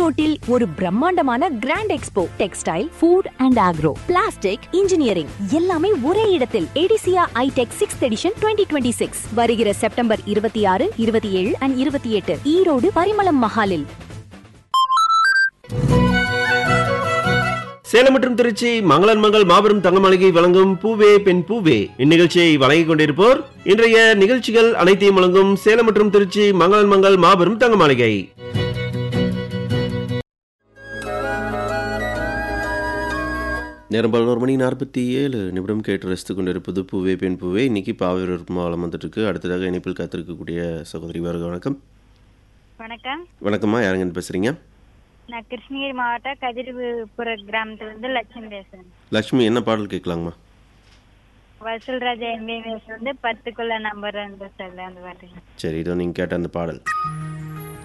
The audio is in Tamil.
ஈரோட்டில் ஒரு பிரம்மாண்டமான grand expo textile food and agro plastic engineering எல்லாமே ஒரே இடத்தில் ஏடிசியா ITEC sixth edition twenty twenty six வருகிற செப்டம்பர் இருபத்தி ஆறு இருபத்தி ஏழு அண்ட் இருபத்தி எட்டு ஈரோடு பரிமளம் மஹாலில் சேலம் மற்றும் திருச்சி மங்களன் மங்கள் மாபெரும் தங்க மாளிகை வழங்கும் பூவே பெண் பூவே இந்நிகழ்ச்சியை வழங்கிக் கொண்டிருப்போர் இன்றைய நிகழ்ச்சிகள் அனைத்தையும் வழங்கும் சேலம் மற்றும் திருச்சி மங்களன் மங்கள் மாபெரும் தங்க மாளிகை நேரம் பதினோரு மணி நாற்பத்தி ஏழு நிமிடம் கேட்டு ரசித்து கொண்டிருப்பது பூவே பெண் பூவே இன்னைக்கு பாவை விருப்பமாவளம் வந்துட்டு இருக்கு அடுத்ததாக இணைப்பில் காத்திருக்கக்கூடிய சகோதரி வருக வணக்கம் வணக்கம் வணக்கம்மா யாருங்கன்னு பேசுறீங்க நான் கிருஷ்ணகிரி மாவட்டம் கதிர்புர கிராமத்துல இருந்து லட்சுமி பேசுறேன் லக்ஷ்மி என்ன பாடல் கேட்கலாங்கம்மா வசூல் ராஜா எம்பிபிஎஸ் வந்து பத்துக்குள்ள நம்பர் ரெண்டு சொல்ல அந்த பாட்டு சரி இதோ நீங்கள் கேட்ட அந்த பாடல்